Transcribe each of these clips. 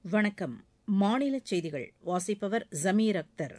வணக்கம் மாநில செய்திகள் வாசிப்பவர் ஜமீர் அக்தர்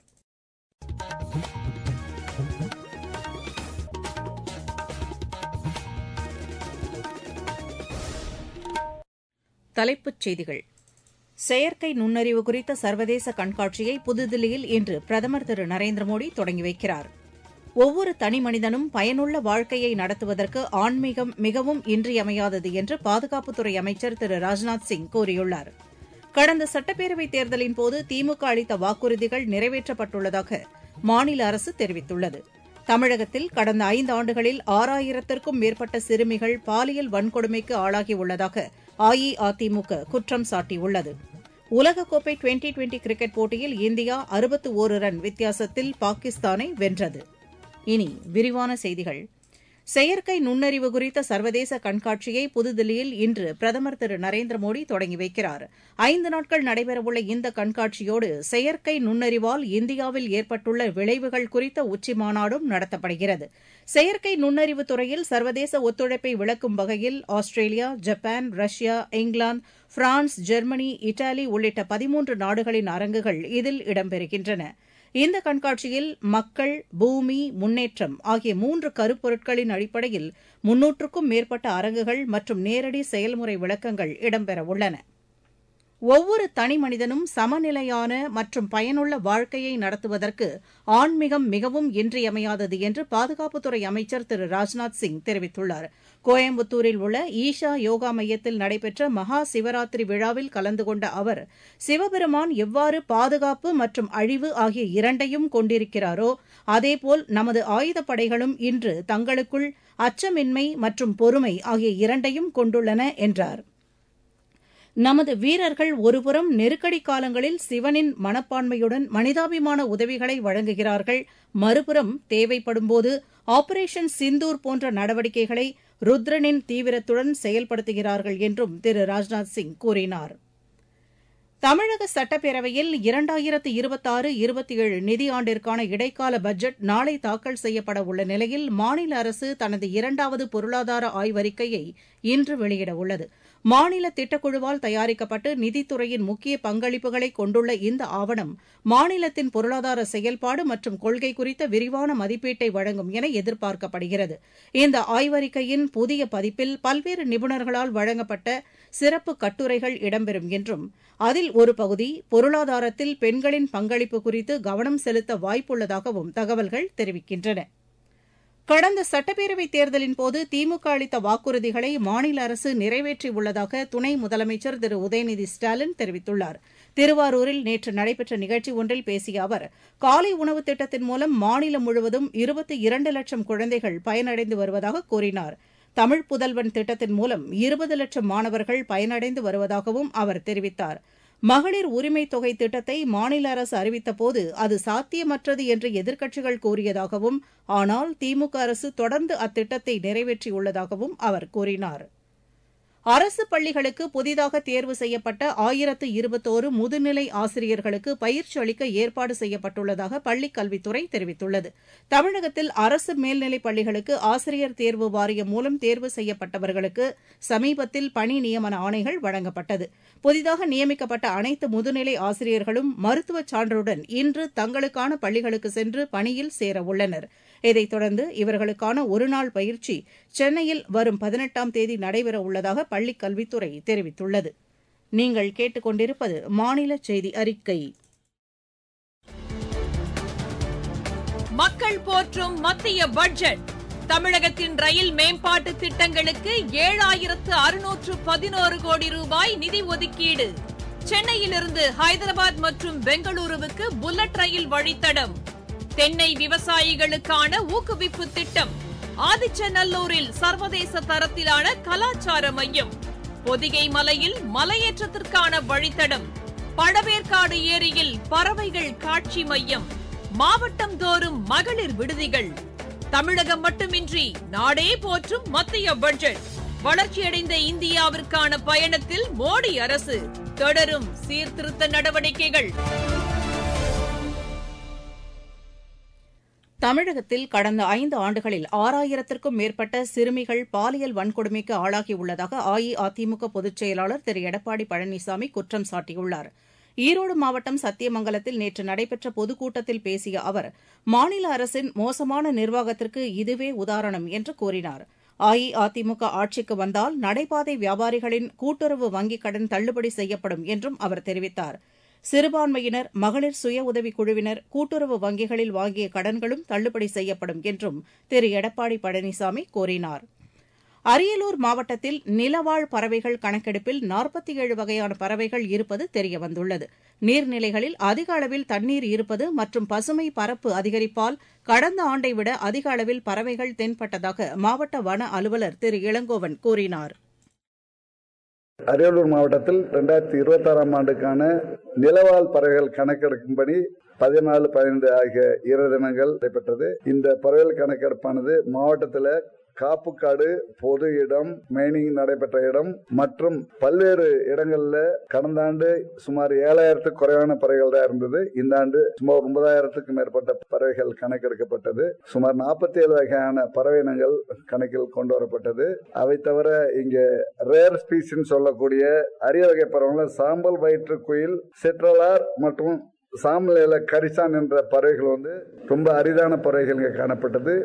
தலைப்புச் செய்திகள் செயற்கை நுண்ணறிவு குறித்த சர்வதேச கண்காட்சியை புதுதில்லியில் இன்று பிரதமர் திரு நரேந்திர மோடி தொடங்கி வைக்கிறார் ஒவ்வொரு தனிமனிதனும் பயனுள்ள வாழ்க்கையை நடத்துவதற்கு ஆன்மீகம் மிகவும் இன்றியமையாதது என்று பாதுகாப்புத்துறை அமைச்சர் திரு ராஜ்நாத் சிங் கூறியுள்ளார் கடந்த சட்டப்பேரவைத் தேர்தலின் போது திமுக அளித்த வாக்குறுதிகள் நிறைவேற்றப்பட்டுள்ளதாக மாநில அரசு தெரிவித்துள்ளது தமிழகத்தில் கடந்த ஐந்தாண்டுகளில் ஆறாயிரத்திற்கும் மேற்பட்ட சிறுமிகள் பாலியல் வன்கொடுமைக்கு ஆளாகியுள்ளதாக அஇஅதிமுக குற்றம் சாட்டியுள்ளது உலகக்கோப்பை டுவெண்டி டுவெண்டி கிரிக்கெட் போட்டியில் இந்தியா அறுபத்து ஒரு ரன் வித்தியாசத்தில் பாகிஸ்தானை வென்றது இனி விரிவான செய்திகள் செயற்கை நுண்ணறிவு குறித்த சர்வதேச கண்காட்சியை புதுதில்லியில் இன்று பிரதமர் திரு நரேந்திர மோடி தொடங்கி வைக்கிறார் ஐந்து நாட்கள் நடைபெறவுள்ள இந்த கண்காட்சியோடு செயற்கை நுண்ணறிவால் இந்தியாவில் ஏற்பட்டுள்ள விளைவுகள் குறித்த உச்சிமாநாடும் நடத்தப்படுகிறது செயற்கை நுண்ணறிவு துறையில் சர்வதேச ஒத்துழைப்பை விளக்கும் வகையில் Australia Japan Russia England France Germany Italy உள்ளிட்ட பதிமூன்று நாடுகளின் அரங்குகள் இதில் இடம்பெறுகின்றன இந்த கண்காட்சியில் மக்கள் பூமி முன்னேற்றம் ஆகிய மூன்று கருப்பொருட்களின் அடிப்படையில் முன்னூற்றுக்கும் மேற்பட்ட அரங்குகள் மற்றும் நேரடி செயல்முறை விளக்கங்கள் இடம்பெறவுள்ளன ஒவ்வொரு தனிமனிதனும் சமநிலையான மற்றும் பயனுள்ள வாழ்க்கையை நடத்துவதற்கு ஆன்மீகம் மிகவும் இன்றியமையாதது என்று பாதுகாப்புத்துறை அமைச்சர் திரு ராஜ்நாத் சிங் தெரிவித்துள்ளார் கோயம்புத்தூரில் உள்ள ஈஷா யோகா மையத்தில் நடைபெற்ற மகா சிவராத்திரி விழாவில் கலந்து கொண்ட அவர் சிவபெருமான் எவ்வாறு பாதுகாப்பு மற்றும் அழிவு ஆகிய இரண்டையும் கொண்டிருக்கிறாரோ அதேபோல் நமது ஆயுதப்படைகளும் இன்று தங்களுக்குள் அச்சமின்மை மற்றும் பொறுமை ஆகிய இரண்டையும் கொண்டுள்ளன என்றார் நமது வீரர்கள் ஒருபுறம் நெருக்கடி காலங்களில் சிவனின் மனப்பான்மையுடன் மனிதாபிமான உதவிகளை வழங்குகிறார்கள் மறுபுறம் தேவைப்படும்போது ஆபரேஷன் சிந்தூர் போன்ற நடவடிக்கைகளை ருத்ரனின் தீவிரத்துடன் செயல்படுத்துகிறார்கள் என்றும் திரு ராஜ்நாத் சிங் கூறினார் தமிழக சட்டப்பேரவையில் இரண்டாயிரத்து இருபத்தாறு இருபத்தி ஏழு நிதியாண்டிற்கான இடைக்கால பட்ஜெட் நாளை தாக்கல் செய்யப்பட உள்ள நிலையில் மாநில அரசு தனது இரண்டாவது பொருளாதார ஆய்வறிக்கையை இன்று வெளியிடவுள்ளது மாநில திட்டக்குழுவால் தயாரிக்கப்பட்டு நிதித்துறையின் முக்கிய பங்களிப்புகளை கொண்டுள்ள இந்த ஆவணம் மாநிலத்தின் பொருளாதார செயல்பாடு மற்றும் கொள்கை குறித்த விரிவான மதிப்பீட்டை வழங்கும் என எதிர்பார்க்கப்படுகிறது இந்த ஆய்வறிக்கையின் புதிய பதிப்பில் பல்வேறு நிபுணர்களால் வழங்கப்பட்ட சிறப்பு கட்டுரைகள் இடம்பெறும் என்றும் அதில் ஒரு பகுதி பொருளாதாரத்தில் பெண்களின் பங்களிப்பு குறித்து கவனம் செலுத்த வாய்ப்புள்ளதாகவும் தகவல்கள் தெரிவிக்கின்றன கடந்த சட்டப்பேரவைத் தேர்தலின் போது திமுக அளித்த வாக்குறுதிகளை மாநில அரசு நிறைவேற்றியுள்ளதாக துணை முதலமைச்சர் திரு உதயநிதி ஸ்டாலின் தெரிவித்துள்ளார் திருவாரூரில் நேற்று நடைபெற்ற நிகழ்ச்சி ஒன்றில் பேசிய அவர் காலை உணவு திட்டத்தின் மூலம் மாநிலம் முழுவதும் இருபத்தி இரண்டு லட்சம் குழந்தைகள் பயனடைந்து வருவதாக கூறினார் தமிழ் புதல்வன் திட்டத்தின் மூலம் இருபது லட்சம் மாணவர்கள் பயனடைந்து வருவதாகவும் அவர் தெரிவித்தார் மகளிர் உரிமை தொகை திட்டத்தை மாநில அரசு அறிவித்தபோது அது சாத்தியமற்றது என்று எதிர்க்கட்சிகள் கூறியதாகவும் ஆனால் திமுக அரசு தொடர்ந்து அத்திட்டத்தை நிறைவேற்றியுள்ளதாகவும் அவர் கூறினார் அரசு பள்ளிகளுக்கு புதிதாக தேர்வு செய்யப்பட்ட ஆயிரத்து இருபத்தோரு முதுநிலை ஆசிரியர்களுக்கு பயிற்சி அளிக்க ஏற்பாடு செய்யப்பட்டுள்ளதாக பள்ளிக் கல்வித்துறை தெரிவித்துள்ளது தமிழகத்தில் அரசு மேல்நிலைப் பள்ளிகளுக்கு ஆசிரியர் தேர்வு வாரியம் மூலம் தேர்வு செய்யப்பட்டவர்களுக்கு சமீபத்தில் பணி நியமன ஆணைகள் வழங்கப்பட்டது புதிதாக நியமிக்கப்பட்ட அனைத்து முதுநிலை ஆசிரியர்களும் மருத்துவச் சான்றுடன் இன்று தங்களுக்கான பள்ளிகளுக்கு சென்று பணியில் சேரவுள்ளனர் இதைத் தொடர்ந்து இவர்களுக்கான ஒருநாள் பயிற்சி சென்னையில் வரும் பதினெட்டாம் தேதி நடைபெறவுள்ளதாக பள்ளிக் கல்வித்துறை தெரிவித்துள்ளது நீங்கள் கேட்டுக்கொண்டிருப்பது மாநில செய்தி அறிக்கை மக்கள் போற்றும் மத்திய பட்ஜெட் தமிழகத்தின் ரயில் மேம்பாட்டு திட்டங்களுக்கு ஏழாயிரத்து அறுநூற்று பதினோரு கோடி ரூபாய் நிதி ஒதுக்கீடு சென்னையிலிருந்து ஹைதராபாத் மற்றும் பெங்களூருவுக்கு புல்லட் ரயில் வழித்தடம் தென்னை விவசாயிகளுக்கான ஊக்குவிப்பு திட்டம் ஆதிச்சநல்லூரில் சர்வதேச தரத்திலான கலாச்சார மையம் பொதிகை மலையில் மலையேற்றத்திற்கான வழித்தடம் பழவேற்காடு ஏரியில் பறவைகள் காட்சி மையம் மாவட்டம் தோறும் மகளிர் விடுதிகள் தமிழகம் மட்டுமின்றி நாடே போற்றும் மத்திய பட்ஜெட் வளர்ச்சியடைந்த இந்தியாவிற்கான பயணத்தில் மோடி அரசு தொடரும் சீர்திருத்த நடவடிக்கைகள் தமிழகத்தில் கடந்த ஐந்து ஆண்டுகளில் ஆறாயிரத்திற்கும் மேற்பட்ட சிறுமிகள் பாலியல் வன்கொடுமைக்கு ஆளாகியுள்ளதாக அஇஅதிமுக பொதுச் செயலாளர் திரு எடப்பாடி பழனிசாமி குற்றம் சாட்டியுள்ளார் ஈரோடு மாவட்டம் சத்தியமங்கலத்தில் நேற்று நடைபெற்ற பொதுக்கூட்டத்தில் பேசிய அவர் மாநில அரசின் மோசமான நிர்வாகத்திற்கு இதுவே உதாரணம் என்று கூறினார் அஇஅதிமுக ஆட்சிக்கு வந்தால் நடைபாதை வியாபாரிகளின் கூட்டுறவு வங்கிக் கடன் தள்ளுபடி செய்யப்படும் என்றும் அவர் தெரிவித்தார் சிறுபான்மையினர் மகளிர் சுய உதவிக் குழுவினர் கூட்டுறவு வங்கிகளில் வாங்கிய கடன்களும் தள்ளுபடி செய்யப்படும் என்றும் திரு எடப்பாடி பழனிசாமி கூறினார் அரியலூர் மாவட்டத்தில் நிலவாழ் பறவைகள் கணக்கெடுப்பில் நாற்பத்தி ஏழு வகையான பறவைகள் இருப்பது தெரியவந்துள்ளது நீர்நிலைகளில் அதிக அளவில் தண்ணீர் இருப்பது மற்றும் பசுமை பரப்பு அதிகரிப்பால் கடந்த ஆண்டை விட அதிக அளவில் பறவைகள் தென்பட்டதாக மாவட்ட வன அலுவலர் திரு இளங்கோவன் கூறினார் அரியலூர் மாவட்டத்தில் இரண்டாயிரத்தி இருபத்தி ஆறாம் ஆண்டுக்கான நிலவாழ் பறவைகள் கணக்கெடுக்கும் பணி பதினாலு பதினைந்து ஆகிய இரு தினங்கள் நடைபெற்றது இந்த பறவைகள் கணக்கெடுப்பானது மாவட்டத்தில் காப்புக்காடு பொது இடம் மைனிங் நடைபெற்ற இடம் மற்றும் பல்வேறு இடங்கள்ல கடந்த ஆண்டு சுமார் ஏழாயிரத்துக்கு குறைவான பறவைகள் தான் இருந்தது இந்த ஆண்டு சுமார் ஒன்பதாயிரத்துக்கும் மேற்பட்ட பறவைகள் கணக்கெடுக்கப்பட்டது சுமார் நாற்பத்தி ஏழு வகையான பறவை இனங்கள் கணக்கில் கொண்டு வரப்பட்டது அவை தவிர இங்கே ரேர் ஸ்பீசின்னு சொல்லக்கூடிய அரிய வகை பறவைகள் சாம்பல் வயிற்று குயில் சிற்றலார் மற்றும் சாம்பல் இல கரிசான் என்ற பறவைகள் வந்து ரொம்ப அரிதான பறவைகள் இங்கே காணப்பட்டது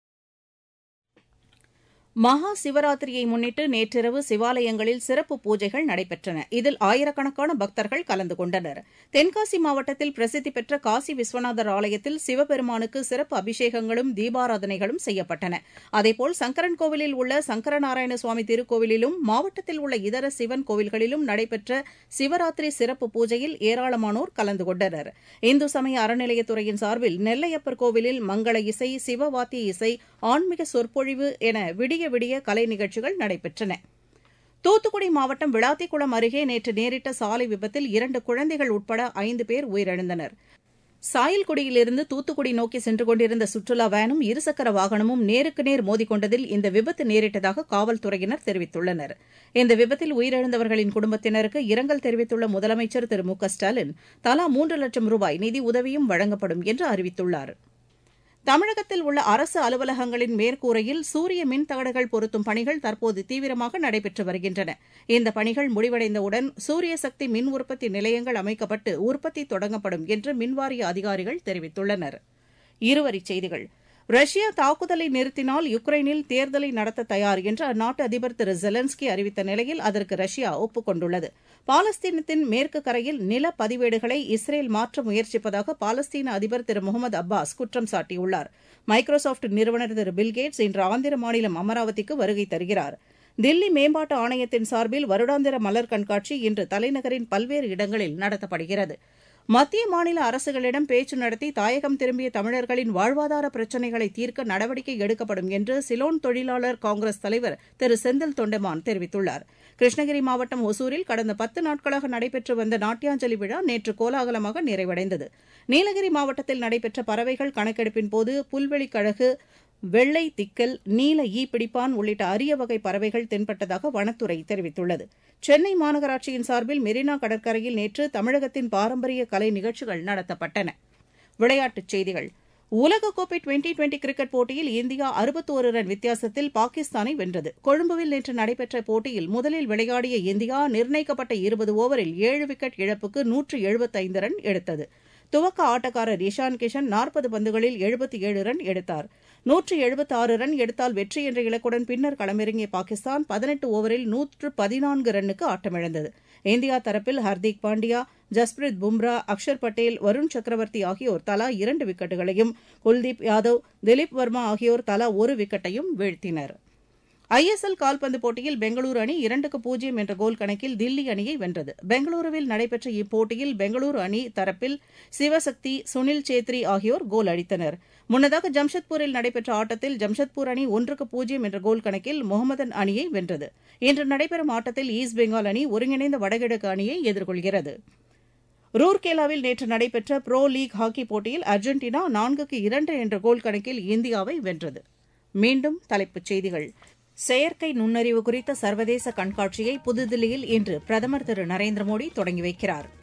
மகா சிவராத்திரியை முன்னிட்டு நேற்றிரவு சிவாலயங்களில் சிறப்பு பூஜைகள் நடைபெற்றன இதில் ஆயிரக்கணக்கான பக்தர்கள் கலந்து கொண்டனர் தென்காசி மாவட்டத்தில் பிரசித்தி பெற்ற காசி விஸ்வநாதர் ஆலயத்தில் சிவபெருமானுக்கு சிறப்பு அபிஷேகங்களும் தீபாராதனைகளும் செய்யப்பட்டன அதேபோல் சங்கரன் உள்ள சங்கரநாராயண சுவாமி திருக்கோவிலிலும் மாவட்டத்தில் உள்ள இதர சிவன் கோவில்களிலும் நடைபெற்ற சிவராத்திரி சிறப்பு பூஜையில் ஏராளமானோர் கலந்து கொண்டனர் இந்து சமய அறநிலையத்துறையின் சார்பில் நெல்லையப்பர் கோவிலில் மங்கள இசை சிவவாத்திய இசை ஆன்மீக சொற்பொழிவு என விடிய விடிய கலை நிகழ்ச்சிகள் நடைபெற்றன தூத்துக்குடி மாவட்டம் விளாத்திக்குளம் அருகே நேற்று நேரிட்ட சாலை விபத்தில் இரண்டு குழந்தைகள் உட்பட ஐந்து பேர் உயிரிழந்தனர் சாயல்குடியிலிருந்து தூத்துக்குடி நோக்கி சென்று கொண்டிருந்த சுற்றுலா வேனும் இருசக்கர வாகனமும் நேருக்கு நேர் மோதிக்கொண்டதில் இந்த விபத்து நேரிட்டதாக காவல்துறையினர் தெரிவித்துள்ளனர் இந்த விபத்தில் உயிரிழந்தவர்களின் குடும்பத்தினருக்கு இரங்கல் தெரிவித்துள்ள முதலமைச்சர் திரு மு க ஸ்டாலின் தலா மூன்று லட்சம் ரூபாய் நிதி உதவியும் வழங்கப்படும் என்று அறிவித்துள்ளாா் தமிழகத்தில் உள்ள அரசு அலுவலகங்களின் மேற்கூரையில் சூரிய மின் தகடுகள் பொருத்தும் பணிகள் தற்போது தீவிரமாக நடைபெற்று வருகின்றன இந்த பணிகள் முடிவடைந்தவுடன் சூரிய சக்தி மின் உற்பத்தி நிலையங்கள் அமைக்கப்பட்டு உற்பத்தி தொடங்கப்படும் என்று மின்வாரிய அதிகாரிகள் தெரிவித்துள்ளனர் இருவரிச் செய்திகள் ரஷ்யா தாக்குதலை நிறுத்தினால் யுக்ரைனில் தேர்தலை நடத்த தயார் என்று அந்நாட்டு அதிபர் திரு ஜெலன்ஸ்கி அறிவித்த நிலையில் அதற்கு ரஷ்யா ஒப்புக் கொண்டுள்ளது பாலஸ்தீனத்தின் மேற்கு கரையில் நில பதிவேடுகளை இஸ்ரேல் மாற்ற முயற்சிப்பதாக பாலஸ்தீன அதிபர் திரு முகமது அப்பாஸ் குற்றம் சாட்டியுள்ளார் மைக்ரோசாப்ட் நிறுவனர் திரு பில்கேட்ஸ் இன்று ஆந்திர மாநிலம் அமராவதிக்கு வருகை தருகிறார் தில்லி மேம்பாட்டு ஆணையத்தின் சார்பில் வருடாந்திர மலர் கண்காட்சி இன்று தலைநகரின் பல்வேறு இடங்களில் நடத்தப்படுகிறது மத்திய மாநில அரசுகளிடம் பேச்சு நடத்தி தாயகம் திரும்பிய தமிழர்களின் வாழ்வாதார பிரச்சினைகளை தீர்க்க நடவடிக்கை எடுக்கப்படும் என்று சிலோன் தொழிலாளர் காங்கிரஸ் தலைவர் திரு செந்தில் தொண்டமான் தெரிவித்துள்ளார் கிருஷ்ணகிரி மாவட்டம் ஒசூரில் கடந்த பத்து நாட்களாக நடைபெற்று வந்த நாட்டியாஞ்சலி விழா நேற்று கோலாகலமாக நிறைவடைந்தது நீலகிரி மாவட்டத்தில் நடைபெற்ற பறவைகள் கணக்கெடுப்பின் போது புல்வெளிக் கழகு வெள்ளை திக்கல் நீல ஈ பிடிப்பான் உள்ளிட்ட அரிய வகை பறவைகள் தென்பட்டதாக வனத்துறை தெரிவித்துள்ளது சென்னை மாநகராட்சியின் சார்பில் மெரினா கடற்கரையில் நேற்று தமிழகத்தின் பாரம்பரிய கலை நிகழ்ச்சிகள் நடத்தப்பட்டன விளையாட்டுச் செய்திகள் உலகக்கோப்பை டுவெண்டி டுவெண்டி கிரிக்கெட் போட்டியில் இந்தியா அறுபத்தோரு ரன் வித்தியாசத்தில் பாகிஸ்தானை வென்றது கொழும்புவில் நேற்று நடைபெற்ற போட்டியில் முதலில் விளையாடிய இந்தியா நிர்ணயிக்கப்பட்ட இருபது ஓவரில் ஏழு விக்கெட் இழப்புக்கு நூற்று எழுபத்தைந்து ரன் எடுத்தது துவக்க ஆட்டக்காரர் இஷான் கிஷன் நாற்பது பந்துகளில் எழுபத்தி ஏழு ரன் எடுத்தார் நூற்று எழுபத்தி ஆறு ரன் எடுத்தால் வெற்றி என்ற இலக்குடன் பின்னர் களமிறங்கிய பாகிஸ்தான் பதினெட்டு ஓவரில் நூற்று பதினான்கு ரன்னுக்கு ஆட்டமிழந்தது இந்தியா தரப்பில் ஹர்திக் பாண்டியா ஜஸ்பிரித் பும்ரா அக்ஷர் பட்டேல் வருண் சக்கரவர்த்தி ஆகியோர் தலா இரண்டு விக்கெட்டுகளையும் குல்தீப் யாதவ் திலீப் வர்மா ஆகியோர் தலா ஒரு விக்கெட்டையும் வீழ்த்தினர் ஐஎஸ்எல் கால்பந்து போட்டியில் பெங்களூரு அணி இரண்டுக்கு பூஜ்ஜியம் என்ற கோல் கணக்கில் தில்லி அணியை வென்றது பெங்களூருவில் நடைபெற்ற இப்போட்டியில் பெங்களூரு அணி தரப்பில் சிவசக்தி சுனில் சேத்ரி ஆகியோர் கோல் அடித்தனர் முன்னதாக ஜம்ஷெட்பூரில் நடைபெற்ற ஆட்டத்தில் ஜம்ஷெட்பூர் அணி ஒன்றுக்கு பூஜ்ஜியம் என்ற கோல் கணக்கில் முகமதன் அணியை வென்றது இன்று நடைபெறும் ஆட்டத்தில் ஈஸ்ட் பெங்கால் அணி ஒருங்கிணைந்த வடகிழக்கு அணியை எதிர்கொள்கிறது ரூர்கேலாவில் நேற்று நடைபெற்ற ப்ரோ லீக் ஹாக்கி போட்டியில் அர்ஜென்டினா நான்குக்கு இரண்டு என்ற கோல் கணக்கில் இந்தியாவை வென்றது மீண்டும் தலைப்புச் செய்திகள் செயற்கை நுண்ணறிவு குறித்த சர்வதேச கண்காட்சியை புதுதில்லியில் இன்று பிரதமர் திரு நரேந்திர மோடி தொடங்கி வைக்கிறார்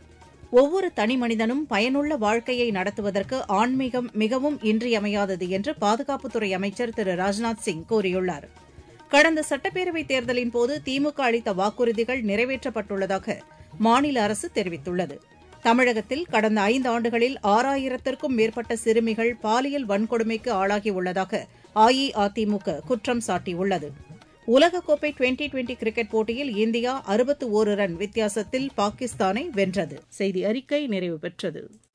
ஒவ்வொரு தனி மனிதனும் பயனுள்ள வாழ்க்கையை நடத்துவதற்கு ஆன்மீகம் மிகவும் இன்றியமையாதது என்று பாதுகாப்புத்துறை அமைச்சர் திரு ராஜ்நாத் சிங் கூறியுள்ளார் கடந்த சட்டப்பேரவைத் தேர்தலின் போது திமுக அளித்த வாக்குறுதிகள் நிறைவேற்றப்பட்டுள்ளதாக மாநில அரசு தெரிவித்துள்ளது தமிழகத்தில் கடந்த ஐந்து ஆண்டுகளில் ஆறாயிரத்திற்கும் மேற்பட்ட சிறுமிகள் பாலியல் வன்கொடுமைக்கு ஆளாகியுள்ளதாக அஇஅதிமுக குற்றம் சாட்டியுள்ளது உலகக்கோப்பை டுவெண்டி டுவெண்டி கிரிக்கெட் போட்டியில் இந்தியா அறுபத்து ஒரு ரன் வித்தியாசத்தில் பாகிஸ்தானை வென்றது செய்தி அறிக்கை நிறைவு பெற்றது